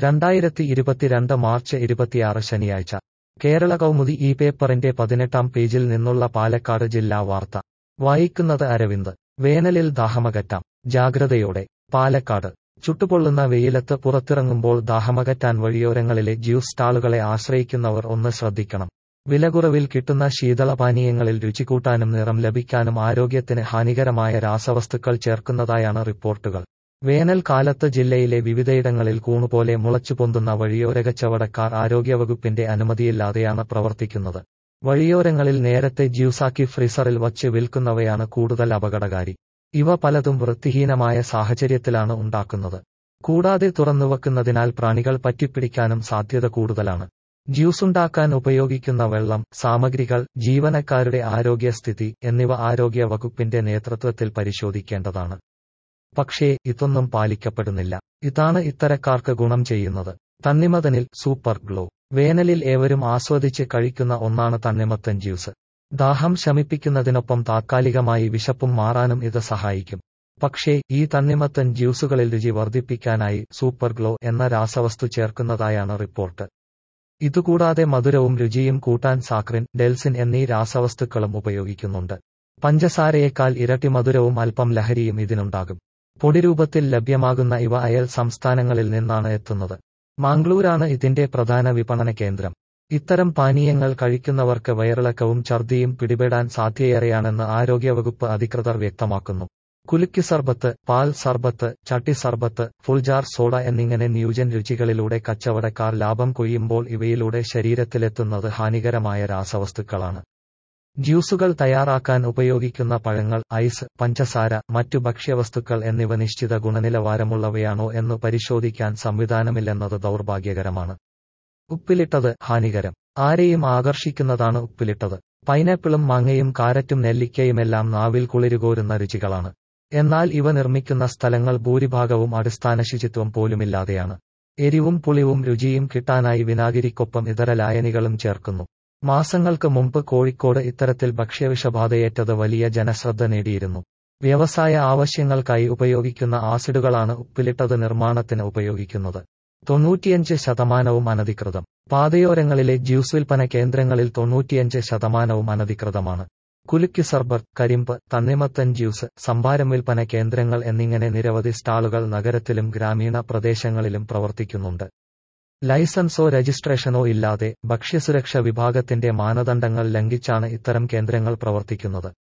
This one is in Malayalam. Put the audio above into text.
രണ്ടായിരത്തി ഇരുപത്തിരണ്ട് മാർച്ച് ഇരുപത്തിയാറ് ശനിയാഴ്ച കേരള കൗമുദി ഈ പേപ്പറിന്റെ പതിനെട്ടാം പേജിൽ നിന്നുള്ള പാലക്കാട് ജില്ലാ വാർത്ത വായിക്കുന്നത് അരവിന്ദ് വേനലിൽ ദാഹമകറ്റാം ജാഗ്രതയോടെ പാലക്കാട് ചുട്ടുപൊള്ളുന്ന വെയിലത്ത് പുറത്തിറങ്ങുമ്പോൾ ദാഹമകറ്റാൻ വഴിയോരങ്ങളിലെ ജ്യൂസ് സ്റ്റാളുകളെ ആശ്രയിക്കുന്നവർ ഒന്ന് ശ്രദ്ധിക്കണം വിലകുറവിൽ കിട്ടുന്ന ശീതളപാനീയങ്ങളിൽ രുചികൂട്ടാനും നിറം ലഭിക്കാനും ആരോഗ്യത്തിന് ഹാനികരമായ രാസവസ്തുക്കൾ ചേർക്കുന്നതായാണ് റിപ്പോർട്ടുകൾ വേനൽക്കാലത്ത് ജില്ലയിലെ വിവിധയിടങ്ങളിൽ കൂണുപോലെ മുളച്ചു പൊന്തുന്ന വഴിയോര കച്ചവടക്കാർ ആരോഗ്യവകുപ്പിന്റെ അനുമതിയില്ലാതെയാണ് പ്രവർത്തിക്കുന്നത് വഴിയോരങ്ങളിൽ നേരത്തെ ജ്യൂസാക്കി ഫ്രീസറിൽ വച്ച് വിൽക്കുന്നവയാണ് കൂടുതൽ അപകടകാരി ഇവ പലതും വൃത്തിഹീനമായ സാഹചര്യത്തിലാണ് ഉണ്ടാക്കുന്നത് കൂടാതെ തുറന്നുവെക്കുന്നതിനാൽ പ്രാണികൾ പറ്റിപ്പിടിക്കാനും സാധ്യത കൂടുതലാണ് ജ്യൂസുണ്ടാക്കാൻ ഉപയോഗിക്കുന്ന വെള്ളം സാമഗ്രികൾ ജീവനക്കാരുടെ ആരോഗ്യസ്ഥിതി എന്നിവ ആരോഗ്യ വകുപ്പിന്റെ നേതൃത്വത്തിൽ പരിശോധിക്കേണ്ടതാണ് പക്ഷേ ഇതൊന്നും പാലിക്കപ്പെടുന്നില്ല ഇതാണ് ഇത്തരക്കാർക്ക് ഗുണം ചെയ്യുന്നത് തണ്ണിമതനിൽ സൂപ്പർ ഗ്ലോ വേനലിൽ ഏവരും ആസ്വദിച്ച് കഴിക്കുന്ന ഒന്നാണ് തണ്ണിമത്തൻ ജ്യൂസ് ദാഹം ശമിപ്പിക്കുന്നതിനൊപ്പം താത്കാലികമായി വിശപ്പും മാറാനും ഇത് സഹായിക്കും പക്ഷേ ഈ തണ്ണിമത്തൻ ജ്യൂസുകളിൽ രുചി വർദ്ധിപ്പിക്കാനായി സൂപ്പർ ഗ്ലോ എന്ന രാസവസ്തു ചേർക്കുന്നതായാണ് റിപ്പോർട്ട് ഇതുകൂടാതെ മധുരവും രുചിയും കൂട്ടാൻ സാക്രിൻ ഡെൽസിൻ എന്നീ രാസവസ്തുക്കളും ഉപയോഗിക്കുന്നുണ്ട് പഞ്ചസാരയേക്കാൾ ഇരട്ടി മധുരവും അല്പം ലഹരിയും ഇതിനുണ്ടാകും പൊടിരൂപത്തിൽ ലഭ്യമാകുന്ന ഇവ അയൽ സംസ്ഥാനങ്ങളിൽ നിന്നാണ് എത്തുന്നത് മാംഗ്ലൂരാണ് ഇതിന്റെ പ്രധാന വിപണന കേന്ദ്രം ഇത്തരം പാനീയങ്ങൾ കഴിക്കുന്നവർക്ക് വയറിളക്കവും ഛർദിയും പിടിപെടാൻ സാധ്യതയേറെയാണെന്ന് ആരോഗ്യവകുപ്പ് അധികൃതർ വ്യക്തമാക്കുന്നു കുലുക്കി സർബത്ത് പാൽ സർബത്ത് ചട്ടി സർബത്ത് ഫുൾജാർ സോഡ എന്നിങ്ങനെ ന്യൂജൻ രുചികളിലൂടെ കച്ചവടക്കാർ ലാഭം കൊയ്യുമ്പോൾ ഇവയിലൂടെ ശരീരത്തിലെത്തുന്നത് ഹാനികരമായ രാസവസ്തുക്കളാണ് ജ്യൂസുകൾ തയ്യാറാക്കാൻ ഉപയോഗിക്കുന്ന പഴങ്ങൾ ഐസ് പഞ്ചസാര മറ്റു ഭക്ഷ്യവസ്തുക്കൾ എന്നിവ നിശ്ചിത ഗുണനിലവാരമുള്ളവയാണോ എന്ന് പരിശോധിക്കാൻ സംവിധാനമില്ലെന്നത് ദൗർഭാഗ്യകരമാണ് ഉപ്പിലിട്ടത് ഹാനികരം ആരെയും ആകർഷിക്കുന്നതാണ് ഉപ്പിലിട്ടത് പൈനാപ്പിളും മാങ്ങയും കാരറ്റും നെല്ലിക്കയുമെല്ലാം നാവിൽ കുളിരുകോരുന്ന രുചികളാണ് എന്നാൽ ഇവ നിർമ്മിക്കുന്ന സ്ഥലങ്ങൾ ഭൂരിഭാഗവും അടിസ്ഥാന ശുചിത്വം പോലുമില്ലാതെയാണ് എരിവും പുളിവും രുചിയും കിട്ടാനായി വിനാഗിരിക്കൊപ്പം ഇതര ലായനികളും ചേർക്കുന്നു മാസങ്ങൾക്ക് മുമ്പ് കോഴിക്കോട് ഇത്തരത്തിൽ ഭക്ഷ്യവിഷബാധയേറ്റത് വലിയ ജനശ്രദ്ധ നേടിയിരുന്നു വ്യവസായ ആവശ്യങ്ങൾക്കായി ഉപയോഗിക്കുന്ന ആസിഡുകളാണ് ഉപ്പിലിട്ടത് നിർമ്മാണത്തിന് ഉപയോഗിക്കുന്നത് തൊണ്ണൂറ്റിയഞ്ച് ശതമാനവും അനധികൃതം പാതയോരങ്ങളിലെ ജ്യൂസ് വിൽപ്പന കേന്ദ്രങ്ങളിൽ തൊണ്ണൂറ്റിയഞ്ച് ശതമാനവും അനധികൃതമാണ് കുലുക്കി സർബർ കരിമ്പ് തണ്ണിമത്തൻ ജ്യൂസ് സംഭാരം വിൽപ്പന കേന്ദ്രങ്ങൾ എന്നിങ്ങനെ നിരവധി സ്റ്റാളുകൾ നഗരത്തിലും ഗ്രാമീണ പ്രദേശങ്ങളിലും പ്രവർത്തിക്കുന്നുണ്ട് ലൈസൻസോ രജിസ്ട്രേഷനോ ഇല്ലാതെ ഭക്ഷ്യസുരക്ഷ വിഭാഗത്തിന്റെ മാനദണ്ഡങ്ങൾ ലംഘിച്ചാണ് ഇത്തരം കേന്ദ്രങ്ങൾ പ്രവർത്തിക്കുന്നത്